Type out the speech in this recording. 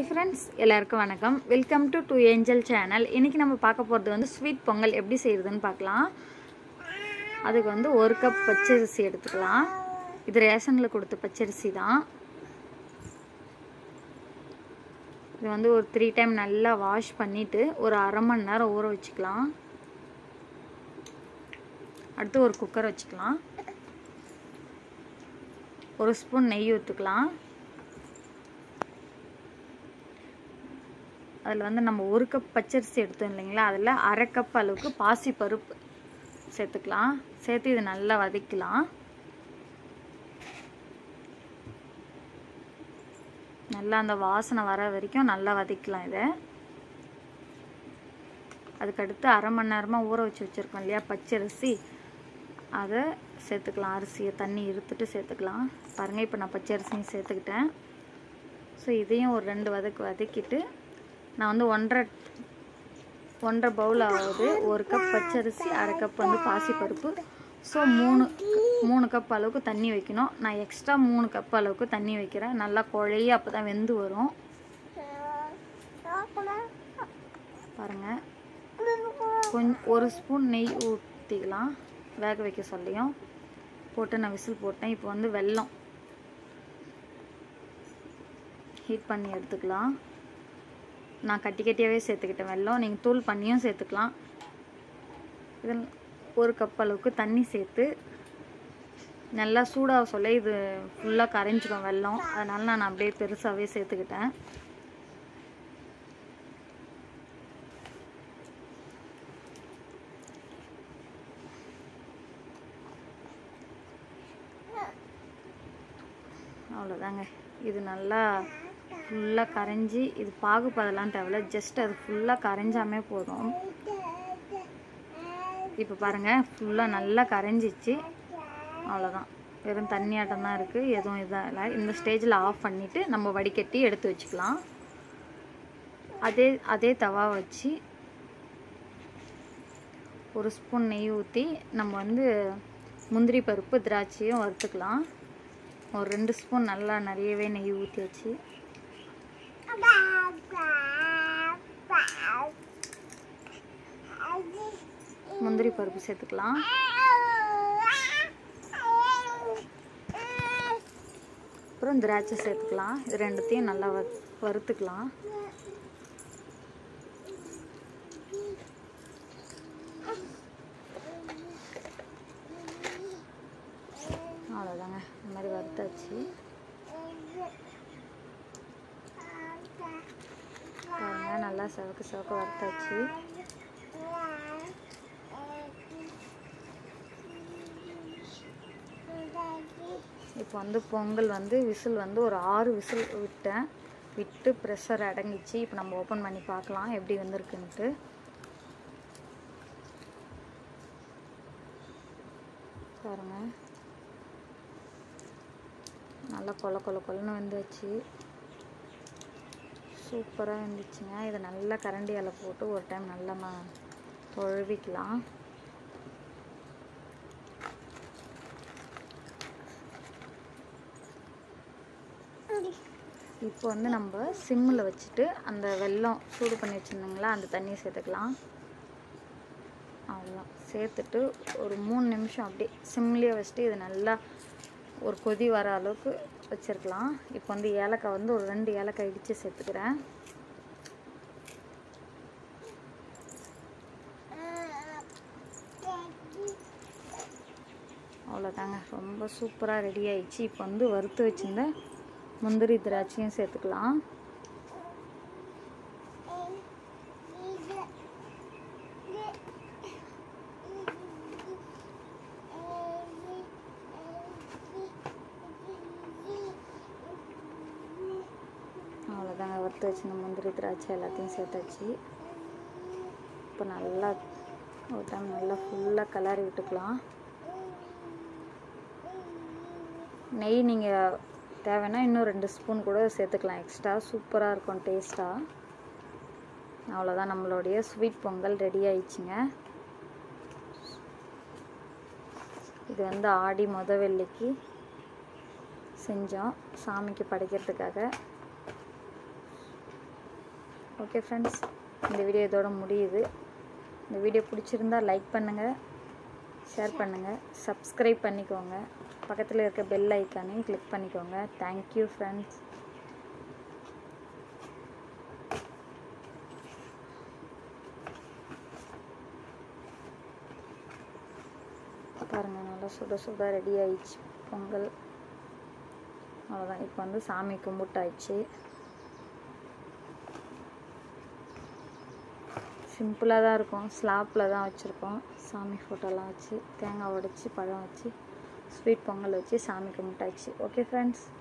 hi friends எல்லாருக்கும் வணக்கம் welcome to to angel channel இன்றைக்கி நம்ம பார்க்க போகிறது வந்து ஸ்வீட் பொங்கல் எப்படி செய்கிறதுன்னு பார்க்கலாம் அதுக்கு வந்து ஒரு கப் பச்சரிசி எடுத்துக்கலாம் இது ரேஷனில் கொடுத்த பச்சரிசி தான் இது வந்து ஒரு த்ரீ டைம் நல்லா வாஷ் பண்ணிவிட்டு ஒரு அரை மணி நேரம் ஊற வச்சுக்கலாம் அடுத்து ஒரு குக்கர் வச்சுக்கலாம் ஒரு ஸ்பூன் நெய் ஊற்றுக்கலாம் அதில் வந்து நம்ம ஒரு கப் பச்சரிசி எடுத்தோம் இல்லைங்களா அதில் அரை கப் அளவுக்கு பாசி பருப்பு சேர்த்துக்கலாம் சேர்த்து இது நல்லா வதக்கலாம் நல்லா அந்த வாசனை வர வரைக்கும் நல்லா வதக்கலாம் இதை அதுக்கடுத்து அரை மணி நேரமாக ஊற வச்சு வச்சுருக்கோம் இல்லையா பச்சரிசி அதை சேர்த்துக்கலாம் அரிசியை தண்ணி இருத்துட்டு சேர்த்துக்கலாம் பாருங்கள் இப்போ நான் பச்சரிசியும் சேர்த்துக்கிட்டேன் ஸோ இதையும் ஒரு ரெண்டு வதக்கு வதக்கிட்டு நான் வந்து ஒன்றரை ஒன்றரை பவுல் ஆகுது ஒரு கப் பச்சரிசி அரை கப் வந்து பாசிப்பருப்பு ஸோ மூணு மூணு கப் அளவுக்கு தண்ணி வைக்கணும் நான் எக்ஸ்ட்ரா மூணு கப் அளவுக்கு தண்ணி வைக்கிறேன் நல்லா குழைய அப்போ தான் வெந்து வரும் பாருங்கள் கொஞ்சம் ஒரு ஸ்பூன் நெய் ஊற்றிக்கலாம் வேக வைக்க சொல்லியும் போட்டு நான் விசில் போட்டேன் இப்போ வந்து வெல்லம் ஹீட் பண்ணி எடுத்துக்கலாம் நான் கட்டி கட்டியாகவே சேர்த்துக்கிட்டேன் வெல்லம் நீங்கள் தூள் பண்ணியும் சேர்த்துக்கலாம் இதில் ஒரு கப் அளவுக்கு தண்ணி சேர்த்து நல்லா சூடாக சொல்ல இது ஃபுல்லாக கரைஞ்சிடும் வெல்லம் அதனால் நான் அப்படியே பெருசாகவே சேர்த்துக்கிட்டேன் அவ்வளோதாங்க இது நல்லா ஃபுல்லாக கரைஞ்சி இது பாகுபதெல்லாம் தேவையில்ல ஜஸ்ட் அது ஃபுல்லாக கரைஞ்சாமே போதும் இப்போ பாருங்கள் ஃபுல்லாக நல்லா கரைஞ்சிச்சு அவ்வளோதான் வெறும் தண்ணியாட்டம் தான் இருக்குது எதுவும் இதாக இல்லை இந்த ஸ்டேஜில் ஆஃப் பண்ணிவிட்டு நம்ம வடிகட்டி எடுத்து வச்சுக்கலாம் அதே அதே தவா வச்சு ஒரு ஸ்பூன் நெய் ஊற்றி நம்ம வந்து முந்திரி பருப்பு திராட்சையும் வறுத்துக்கலாம் ஒரு ரெண்டு ஸ்பூன் நல்லா நிறையவே நெய் ஊற்றி வச்சு முந்திரி பருப்பு சேர்த்துக்கலாம் அப்புறம் திராட்சை சேர்த்துக்கலாம் இது ரெண்டுத்தையும் நல்லா வ வறுத்துக்கலாம் அவ்வளோதாங்க இந்த மாதிரி வறுத்தாச்சு பாருங்க நல்லா சிவக்கு சிவக்க வறுத்தாச்சு இப்போ வந்து பொங்கல் வந்து விசில் வந்து ஒரு ஆறு விசில் விட்டேன் விட்டு ப்ரெஷர் அடங்கிச்சு இப்போ நம்ம ஓப்பன் பண்ணி பார்க்கலாம் எப்படி வந்திருக்குன்ட்டு பாருங்க நல்லா கொல கொல கொலன்னு வந்துச்சு சூப்பராக இருந்துச்சுங்க இதை நல்லா கரண்டியால் போட்டு ஒரு டைம் நல்லா ம தொழுவிக்கலாம் இப்போ வந்து நம்ம சிம்மில் வச்சுட்டு அந்த வெல்லம் சூடு பண்ணி வச்சுருந்தோங்களா அந்த தண்ணியை சேர்த்துக்கலாம் அவ்வளோதான் சேர்த்துட்டு ஒரு மூணு நிமிஷம் அப்படியே சிம்லேயே வச்சுட்டு இது நல்லா ஒரு கொதி வர அளவுக்கு வச்சுருக்கலாம் இப்போ வந்து ஏலக்காய் வந்து ஒரு ரெண்டு ஏலக்காய் இடித்து சேர்த்துக்கிறேன் அவ்வளோதாங்க ரொம்ப சூப்பராக ரெடி ஆயிடுச்சு இப்போ வந்து வறுத்து வச்சுருந்த முந்திரி திராட்சையும் சேர்த்துக்கலாம் அவ்வளோதாங்க வறுத்து வச்சுருந்த முந்திரி திராட்சை எல்லாத்தையும் சேர்த்தாச்சு இப்போ நல்லா ஒரு டைம் நல்லா ஃபுல்லாக கிளறி விட்டுக்கலாம் நெய் நீங்கள் தேவைன்னா இன்னும் ரெண்டு ஸ்பூன் கூட சேர்த்துக்கலாம் எக்ஸ்ட்ரா சூப்பராக இருக்கும் டேஸ்ட்டாக அவ்வளோதான் நம்மளுடைய ஸ்வீட் பொங்கல் ரெடி ஆயிடுச்சுங்க இது வந்து ஆடி முத வெள்ளிக்கு செஞ்சோம் சாமிக்கு படைக்கிறதுக்காக ஓகே ஃப்ரெண்ட்ஸ் இந்த வீடியோ இதோட முடியுது இந்த வீடியோ பிடிச்சிருந்தா லைக் பண்ணுங்கள் ஷேர் பண்ணுங்கள் சப்ஸ்கிரைப் பண்ணிக்கோங்க பக்கத்தில் இருக்க பெல் ஐக்கானையும் கிளிக் பண்ணிக்கோங்க தேங்க்யூ ஃப்ரெண்ட்ஸ் பாருங்கள் நல்லா சுட சுட ரெடி ஆயிடுச்சு பொங்கல் அவ்வளோதான் இப்போ வந்து சாமி கும்பிட்டாயிடுச்சு சிம்பிளாக தான் இருக்கும் ஸ்லாப்பில் தான் வச்சுருக்கோம் சாமி ஃபோட்டோலாம் வச்சு தேங்காய் உடச்சி பழம் வச்சு ஸ்வீட் பொங்கல் வச்சு சாமி கும்பிட்டாச்சு ஓகே ஃப்ரெண்ட்ஸ்